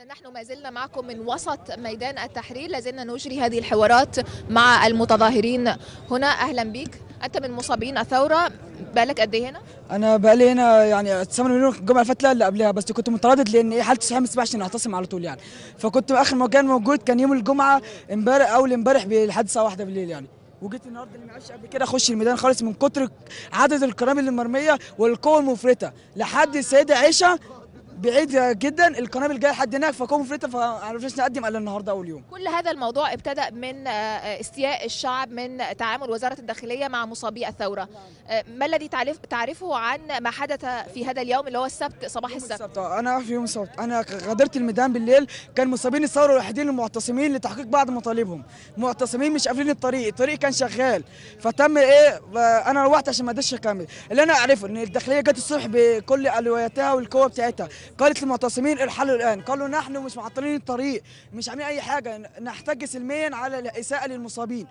نحن ما زلنا معكم من وسط ميدان التحرير لازلنا نجري هذه الحوارات مع المتظاهرين هنا اهلا بك انت من مصابين الثوره بالك قد ايه هنا انا بقالي هنا يعني 8 مليون الجمعه اللي فاتت لا اللي قبلها بس كنت متردد لان ايه حالتي الصحيه ما تسمحش اني اعتصم على طول يعني فكنت اخر مكان موجود كان يوم الجمعه امبارح اول امبارح لحد الساعه 1 بالليل يعني وجيت النهارده اللي معيش قبل كده اخش الميدان خالص من كتر عدد القنابل المرميه والقوه المفرطه لحد السيده عائشه بعيد جدا القنابل جايه لحد هناك فقوه مفرطه فما عرفناش نقدم الا النهارده اول يوم كل هذا الموضوع ابتدأ من آه، استياء الشعب من تعامل وزارة الداخلية مع مصابي الثورة آه، ما الذي تعرف تعرفه عن ما حدث في هذا اليوم اللي هو السبت صباح يوم السبت السبت آه، انا في يوم السبت انا غادرت الميدان بالليل كان مصابين الثوره الوحيدين المعتصمين لتحقيق بعض مطالبهم معتصمين مش قافلين الطريق الطريق كان شغال فتم ايه آه، انا روحت عشان ما اقدرش اكمل اللي انا اعرفه ان الداخليه جت الصبح بكل الوياتها والقوه بتاعتها قالت للمعتصمين ارحلوا الان قالوا نحن مش معطلين الطريق مش عاملين اي حاجه نحتج سلميا على الاساءه للمصابين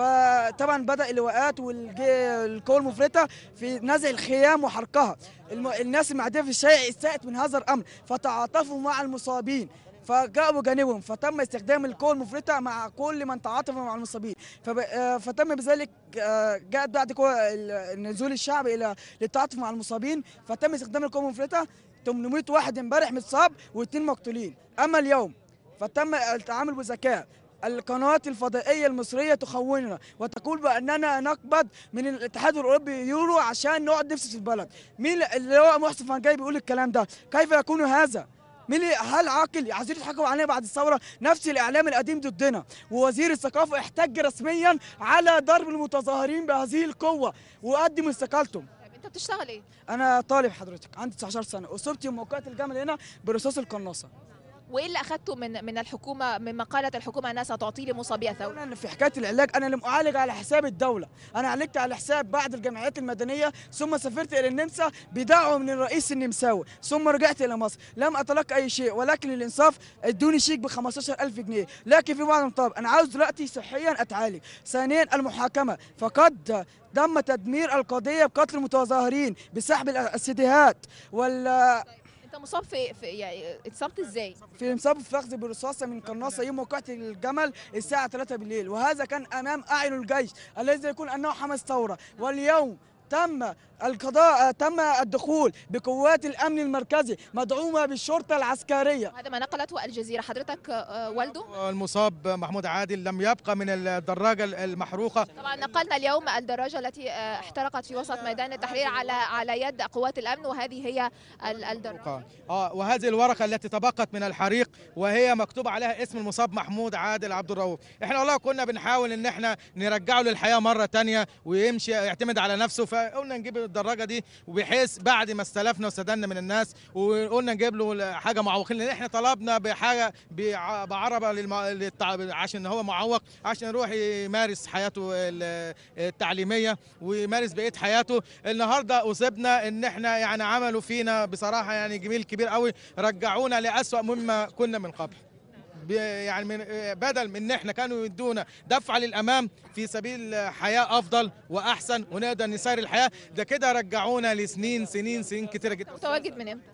فطبعا بدا اللواءات والقوى المفرطه في نزع الخيام وحرقها الم... الناس المعديه في الشارع استاءت من هذا الامر فتعاطفوا مع المصابين فجاءوا بجانبهم فتم استخدام القوى المفرطه مع كل من تعاطف مع المصابين فب... آه، فتم بذلك آه، جاءت بعد قوى ال- نزول الشعب الى للتعاطف مع المصابين فتم استخدام القوى المفرطه 800 واحد امبارح متصاب واثنين مقتولين اما اليوم فتم التعامل بذكاء القنوات الفضائية المصرية تخوننا وتقول بأننا نقبض من الاتحاد الأوروبي يورو عشان نقعد نفسد في البلد مين اللي هو محسن فنجاي بيقول الكلام ده كيف يكون هذا مين اللي- هل عاقل عايزين يضحكوا علينا بعد الثوره نفس الاعلام القديم ضدنا ووزير الثقافه احتج رسميا على ضرب المتظاهرين بهذه القوه وقدم استقالته طيب انت بتشتغل ايه انا طالب حضرتك عندي 19 سنه اصبت يوم موقعة الجمل هنا برصاص القناصه وايه اللي اخذته من من الحكومه مما قالت الحكومه انها ستعطي لمصابي الثوره أولاً في حكايه العلاج انا لم اعالج على حساب الدوله انا عالجت على حساب بعض الجمعيات المدنيه ثم سافرت الى النمسا بدعوه من الرئيس النمساوي ثم رجعت الى مصر لم اتلقى اي شيء ولكن للانصاف ادوني شيك ب 15000 جنيه لكن في بعض المطالب انا عاوز دلوقتي صحيا اتعالج ثانيا المحاكمه فقد تم تدمير القضيه بقتل المتظاهرين بسحب السيديهات وال انت مصاب في, في يعني اتصبت ازاي في مصاب في فخذ برصاصه من قناصه يوم موقعة الجمل الساعه 3 بالليل وهذا كان امام اعين الجيش الذي يكون انه حماس ثوره واليوم تم القضاء تم الدخول بقوات الامن المركزي مدعومه بالشرطه العسكريه هذا ما نقلته الجزيره حضرتك آه، والده المصاب محمود عادل لم يبقى من الدراجة المحروقة طبعا نقلنا اليوم الدراجه التي آه، احترقت في وسط ميدان التحرير على على يد قوات الامن وهذه هي ال- الدراجه آه وهذه الورقة التي تبقت من الحريق وهي مكتوب عليها اسم المصاب محمود عادل عبد الرؤوف احنا والله كنا بنحاول ان احنا نرجعه للحياة مرة تانية ويمشي يعتمد على نفسه فقلنا نجيب الدراجة دي وبحيث بعد ما استلفنا واستدنا من الناس وقلنا نجيب له حاجة معوقين لان احنا طلبنا بحاجة بع- بعربة للمع... للتع... عشان هو معوق عشان يروح يمارس حياته ال- التعليميه ويمارس بقيه حياته النهارده اصبنا ان احنا يعني عملوا فينا بصراحه يعني جميل كبير قوي رجعونا لاسوا مما كنا من قبل ب- يعني من بدل من ان احنا كانوا يدونا دفعه للامام في سبيل حياه افضل واحسن ونقدر نسير الحياه ده كده رجعونا لسنين سنين سنين كتيره جدا متواجد من امتى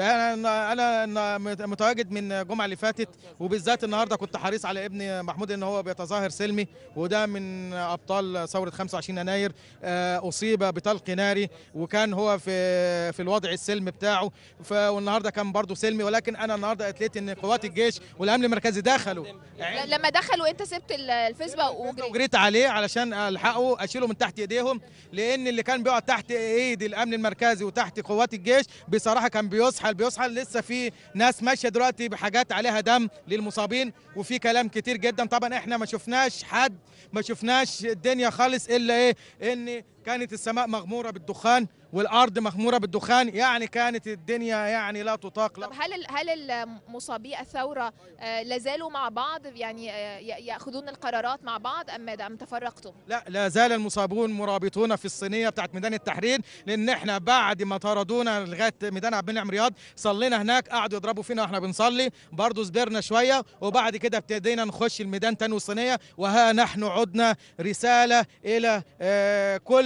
انا انا متواجد من الجمعه اللي فاتت وبالذات النهارده كنت حريص على ابني محمود ان هو بيتظاهر سلمي وده من ابطال ثوره 25 يناير آه، اصيب بطلق ناري وكان هو في في الوضع السلمي بتاعه ف- والنهارده كان برضه سلمي ولكن انا النهارده اتليت ان قوات الجيش والامن المركزي دخلوا ل- لما دخلوا انت سبت ال- الفيسبا وجريت وجريت عليه علشان الحقه اشيله من تحت ايديهم لان اللي كان بيقعد تحت ايد الامن المركزي وتحت قوات الجيش بصراحه كان بيسحل بيسحل لسه في ناس ماشيه دلوقتي بحاجات عليها دم للمصابين وفي كلام كتير جدا طبعا احنا ما شفناش حد ما شفناش الدنيا خالص الا ايه ان كانت السماء مغموره بالدخان والارض مغموره بالدخان يعني كانت الدنيا يعني لا تطاق لا طب هل ال- هل مصابي الثوره آه، لازالوا مع بعض يعني آه، ي- ياخذون القرارات مع بعض ام ماذا ام تفرقتم لا لا زال المصابون مرابطون في الصينيه بتاعت ميدان التحرير لان احنا بعد ما طردونا لغايه ميدان عبد المنعم رياض صلينا هناك قعدوا يضربوا فينا واحنا بنصلي برضه صبرنا شويه وبعد كده ابتدينا نخش الميدان تاني والصينيه وها نحن عدنا رساله الى آه، كل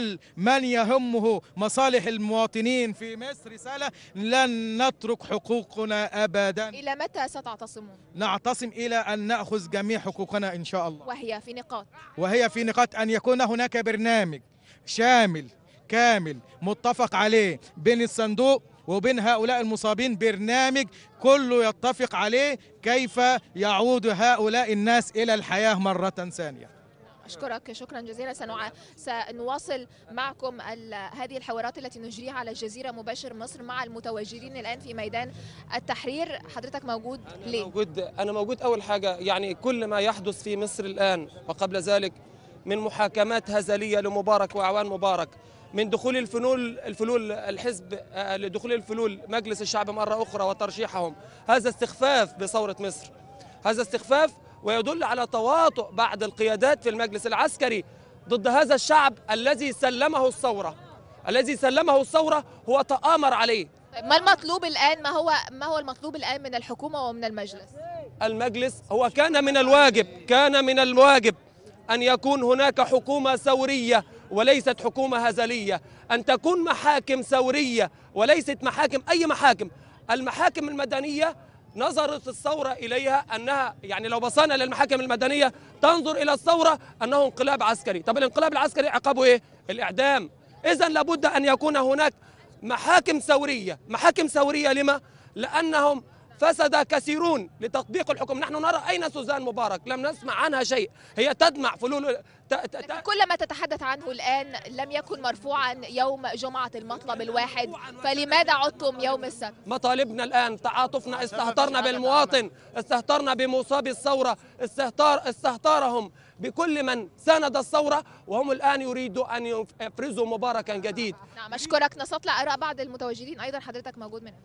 كل من يهمه مصالح المواطنين في مصر رسالة لن نترك حقوقنا أبدا الى متى ستعتصمون نعتصم إلى أن نأخذ جميع حقوقنا إن شاء الله وهي في نقاط وهي في نقاط أن يكون هناك برنامج شامل كامل متفق عليه بين الصندوق وبين هؤلاء المصابين برنامج كله يتفق عليه كيف يعود هؤلاء الناس إلى الحياة مرة ثانية أشكرك شكرا جزيلا سنوع... سنواصل معكم ال... هذه الحوارات التي نجريها على الجزيرة مباشر مصر مع المتواجدين الآن في ميدان التحرير حضرتك موجود ليه؟ موجود انا موجود اول حاجه يعني كل ما يحدث في مصر الان وقبل ذلك من محاكمات هزليه لمبارك واعوان مبارك من دخول الفلول الفلول الحزب آه، لدخول الفلول مجلس الشعب مره اخرى وترشيحهم هذا استخفاف بثوره مصر هذا استخفاف ويدل على تواطؤ بعض القيادات في المجلس العسكري ضد هذا الشعب الذي سلمه الثوره الذي سلمه الثوره هو تآمر عليه ما المطلوب الآن ما هو ما هو المطلوب الآن من الحكومة ومن المجلس؟ المجلس هو كان من الواجب كان من الواجب أن يكون هناك حكومة ثورية وليست حكومة هزلية أن تكون محاكم ثورية وليست محاكم أي محاكم المحاكم المدنية نظرت الثورة إليها أنها يعني لو بصينا للمحاكم المدنية تنظر إلى الثورة أنه انقلاب عسكري طب الانقلاب العسكري عقابه إيه؟ الإعدام إذا لابد أن يكون هناك محاكم ثورية محاكم ثورية لما؟ لأنهم فسد كثيرون لتطبيق الحكم نحن نرى أين سوزان مبارك لم نسمع عنها شيء هي تدمع فلول ت... ت... ت... لكن كل ما تتحدث عنه الآن لم يكن مرفوعا يوم جمعة المطلب الواحد فلماذا عدتم يوم السبت؟ مطالبنا الآن تعاطفنا استهترنا بالمواطن استهترنا بمصابي الثورة استهتار استهتارهم بكل من ساند الثورة وهم الآن يريدوا أن يفرزوا مباركا جديد نعم أشكرك نستطلع آراء بعض المتواجدين أيضا حضرتك موجود منهم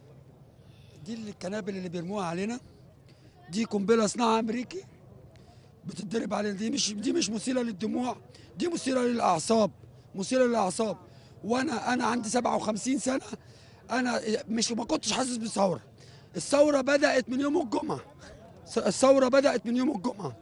دي القنابل اللي بيرموها علينا دي قنبله صناعه امريكي بتتضرب علينا دي مش دي مش مثيره للدموع دي مثيره للاعصاب مثيره للاعصاب وانا انا عندي 57 سنه انا مش ما كنتش حاسس بالثوره الثوره بدات من يوم الجمعه الثوره بدات من يوم الجمعه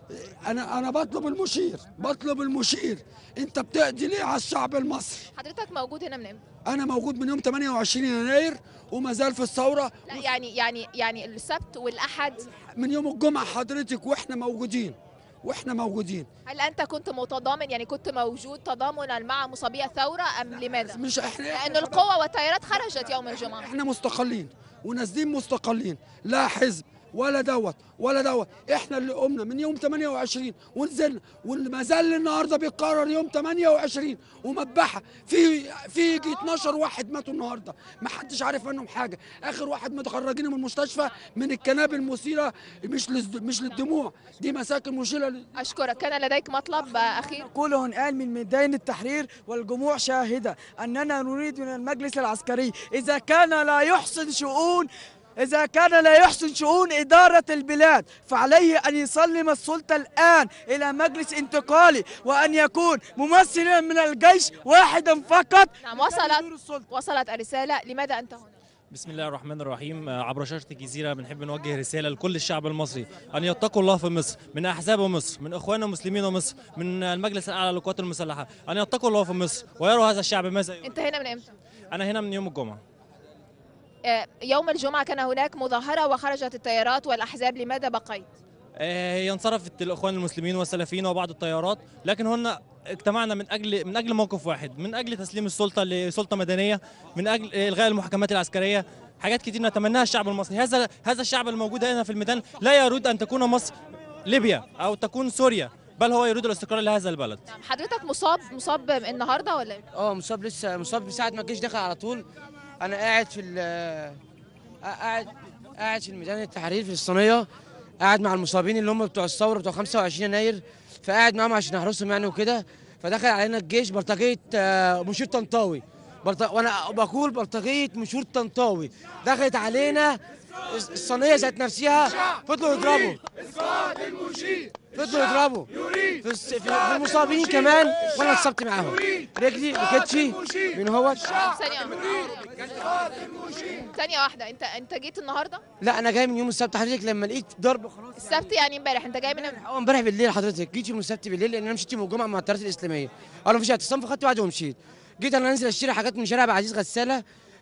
انا انا بطلب المشير بطلب المشير انت بتقضي ليه على الشعب المصري حضرتك موجود هنا من امتى؟ انا موجود من يوم 28 يناير وما زال في الثوره لا يعني يعني يعني السبت والأحد من يوم الجمعة حضرتك واحنا موجودين واحنا موجودين هل أنت كنت متضامن يعني كنت موجود تضامنا مع مصابي الثورة أم لماذا؟ مش احنا لأن القوة والتيارات خرجت يوم الجمعة احنا مستقلين ونازلين مستقلين لا حزب ولا دوت ولا دوت احنا اللي قمنا من يوم 28 ونزلنا وما زال النهارده بيتكرر يوم 28 ومذبحه في في يجي 12 واحد ماتوا النهارده ما حدش عارف عنهم حاجه اخر واحد متخرجين من المستشفى من الكنابل المثيره مش للز- مش للدموع دي مساكن مشيله لل- أشكرك كان لديك مطلب أخير نقول الآن من ميدان التحرير والجموع شاهدة أننا نريد من المجلس العسكري إذا كان لا يحسن شؤون إذا كان لا يحسن شؤون إدارة البلاد فعليه أن يسلم السلطة الآن إلى مجلس انتقالي وأن يكون ممثلا من الجيش واحدا فقط نعم وصلت لدور السلطة وصلت الرسالة لماذا أنت هنا؟ بسم الله الرحمن الرحيم آه، عبر شاشة الجزيرة بنحب نوجه رسالة لكل الشعب المصري أن يتقوا الله في مصر من أحزاب مصر من إخواننا المسلمين مصر من المجلس الأعلى للقوات المسلحة أن يتقوا الله في مصر ويروا هذا الشعب ماذا يريد. أنت هنا من إمتى؟ أنا هنا من يوم الجمعة آه، يوم الجمعة كان هناك مظاهرة وخرجت التيارات والأحزاب لماذا بقيت؟ آه، هي انصرفت الإخوان المسلمين والسلفيين وبعض التيارات لكن هنا اجتمعنا من أجل من أجل موقف واحد من أجل تسليم السلطة لسلطة مدنية من أجل إلغاء المحاكمات العسكرية حاجات كتير نتمناها الشعب المصري هذا هذا الشعب الموجود هنا في الميدان لا يريد أن تكون مصر ليبيا أو تكون سوريا بل هو يريد الاستقرار لهذا البلد نعم حضرتك مصاب مصاب النهارده ولا إيه؟ اه مصاب لسه مصاب من ساعه ما الجيش دخل على طول انا قاعد في ال- قاعد قاعد في الميدان التحرير في الصينيه قاعد مع المصابين اللي هم بتوع الثوره بتوع 25 يناير فقاعد معاهم عشان احرسهم يعني وكده فدخل علينا الجيش بلطجيه آه، مشير طنطاوي بلط... وانا بقول بلطجيه مشير طنطاوي دخلت علينا الصينيه ذات نفسها فضلوا يضربوا فضلوا يضربوا في, الس- في في المصابين كمان وانا اتصبت معاهم رجلي وكتفي من هو ثانية ثانية واحدة انت انت جيت النهاردة لا انا جاي من يوم السبت حضرتك لما لقيت ضرب خلاص السبت يعني امبارح انت جاي من اه امبارح بالليل حضرتك جيت يوم السبت بالليل لان انا مشيت يوم الجمعه مع التيارات الاسلاميه انا مفيش اعتصام فخدت بعض ومشيت جيت انا انزل اشتري حاجات من شارع عبد العزيز غساله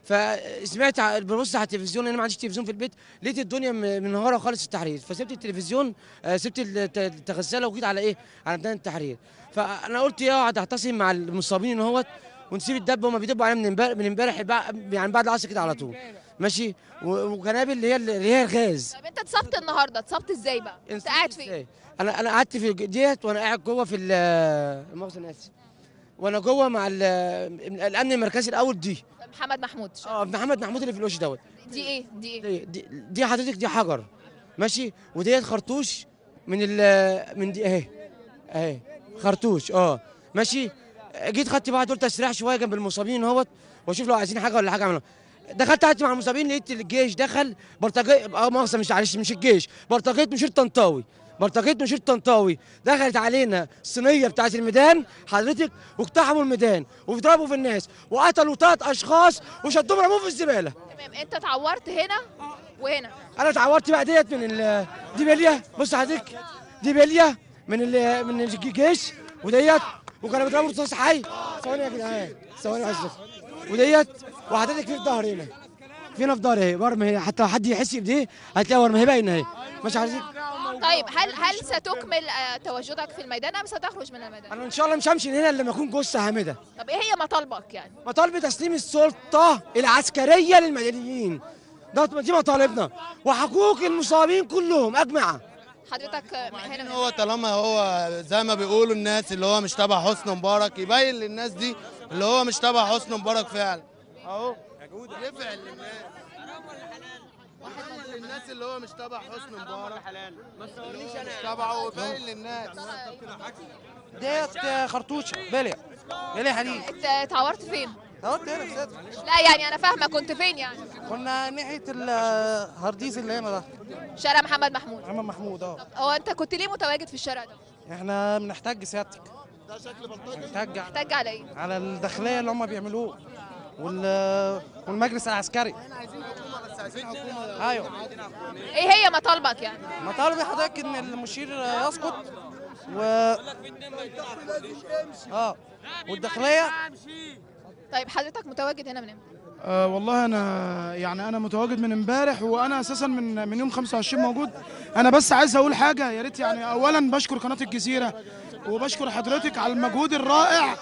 فسمعت ع- ببص على التلفزيون لان أنا ما عنديش تلفزيون في البيت لقيت الدنيا م- منهاره خالص التحرير فسبت التلفزيون آه، سبت الت- الغساله وجيت على ايه على ميدان التحرير فانا قلت يا اقعد اعتصم مع المصابين ان هوت ونسيب الدب هما بيدبوا علينا من امبارح من امبارح بع- يعني بعد العصر كده على طول ماشي و- وقنابل اللي هي اللي هي الغاز طب انت اتصبت النهارده اتصبت ازاي بقى انت قاعد فين إزاي؟ انا انا قعدت في ديت وانا قاعد جوه في ال- مؤاخذه انا اسف وانا جوه مع ال- الامن المركزي الاول دي محمد محمود اه محمد محمود اللي في الوش دوت دي ايه دي ايه دي, دي, دي حضرتك دي حجر ماشي وديت خرطوش من ال من دي اهي اهي خرطوش اه ماشي جيت خدت بعض قلت استريح شويه جنب المصابين اهوت واشوف لو عايزين حاجه ولا حاجه اعملها دخلت قعدت مع المصابين لقيت الجيش دخل بلطجيه اه مؤاخذه مش معلش مش الجيش بلطجيه مشير طنطاوي بلطجيه مشير طنطاوي دخلت علينا الصينيه بتاعت الميدان حضرتك واقتحموا الميدان وبيضربوا في الناس وقتلوا ثلاث اشخاص وشدوهم رموهم في الزباله تمام انت اتعورت هنا وهنا انا اتعورت بقى ديت من ال دي بليه بص حضرتك دي بليه من ال من الجيش وديت وكانوا بيضربوا رصاص حي ثواني يا جدعان ثواني يا عزت وديت وحضرتك في ظهر هنا فينا في ظهر اهي ورمه هنا حتى لو حد يحس بايديه هتلاقي ورمه هي باينه اهي ماشي حضرتك طيب هل هل ستكمل آه، تواجدك في الميدان ام ستخرج من الميدان انا ان شاء الله مش همشي من هنا الا لما اكون جثه هامده طب ايه هي مطالبك يعني مطالب تسليم السلطه العسكريه للمدنيين ده دي مطالبنا وحقوق المصابين كلهم اجمعه حضرتك آه، هنا هو طالما هو زي ما بيقولوا الناس اللي هو مش تبع حسني مبارك يبين للناس دي اللي هو مش تبع حسني مبارك فعلا اهو يفعل للناس يبين للناس اللي هو مش تبع حسني مبارك ما تسألنيش انا مش تبعه ويبين للناس ديت خرطوشه بلع بلع حديد انت اتعورت فين اهوت هنا في صدري لا يعني انا فاهمه كنت فين يعني كنا ناحيه الهرديز اللي هنا ده شارع محمد محمود محمد محمود اه هو انت كنت ليه متواجد في الشارع ده احنا بنحتاج سيادتك بنحتاج محتاج على ايه على الداخليه اللي هم بيعملوه وال والمجلس العسكري ايوه ايه هي مطالبك يعني مطالب حضرتك ان المشير يسقط و اه والداخليه طيب حضرتك متواجد هنا من امتى أه والله انا يعني انا متواجد من امبارح وانا اساسا من من يوم 25 موجود انا بس عايز اقول حاجه يا ريت يعني اولا بشكر قناه الجزيره وبشكر حضرتك على المجهود الرائع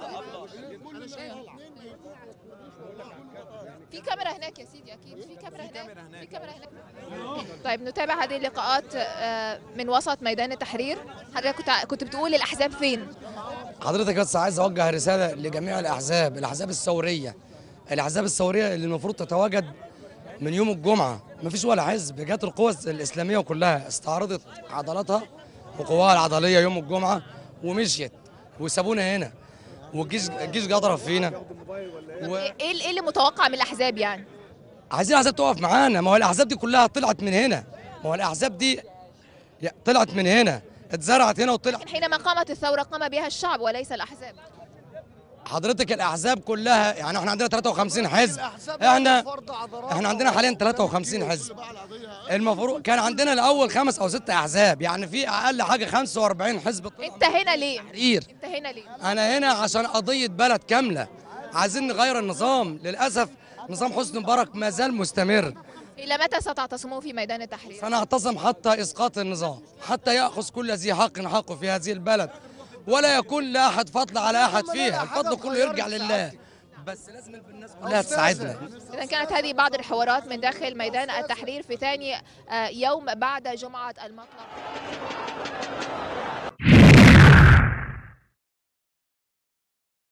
في كاميرا هناك يا سيدي اكيد في كاميرا هناك في كاميرا هناك طيب نتابع هذه اللقاءات آه، من وسط ميدان التحرير حضرتك كنت كنت بتقول الاحزاب فين حضرتك بس عايز اوجه رساله لجميع الاحزاب الاحزاب الثوريه الاحزاب الثوريه اللي المفروض تتواجد من يوم الجمعه مفيش ولا حزب جت القوى الاسلاميه كلها استعرضت عضلاتها وقواها العضليه يوم الجمعه ومشيت وسابونا هنا والجيش الجيش جه ضرب فينا و... ايه ايه اللي متوقع من الاحزاب يعني عايزين الاحزاب تقف معانا ما هو الاحزاب دي كلها طلعت من هنا ما هو الاحزاب دي يا- طلعت من هنا اتزرعت هنا وطلعت لكن حينما قامت الثوره قام بها الشعب وليس الاحزاب حضرتك الاحزاب كلها يعني احنا عندنا 53 حزب احنا احنا عندنا حاليا 53 حزب المفروض كان عندنا الاول خمس او ست احزاب يعني في اقل حاجه 45 حزب انت هنا ليه تحرير انت هنا ليه انا هنا عشان قضيه بلد كامله عايزين نغير النظام للاسف نظام حسني مبارك ما زال مستمر الى متى ستعتصمون في ميدان التحرير سنعتصم حتى اسقاط النظام حتى ياخذ كل ذي حق حقه في هذه البلد ولا يكون لاحد فضل على احد فيها الفضل كله يرجع لله بس لازم الناس كلها تساعدنا إذا كانت هذه بعض الحوارات من داخل ميدان التحرير في ثاني آه، يوم بعد جمعة المطلق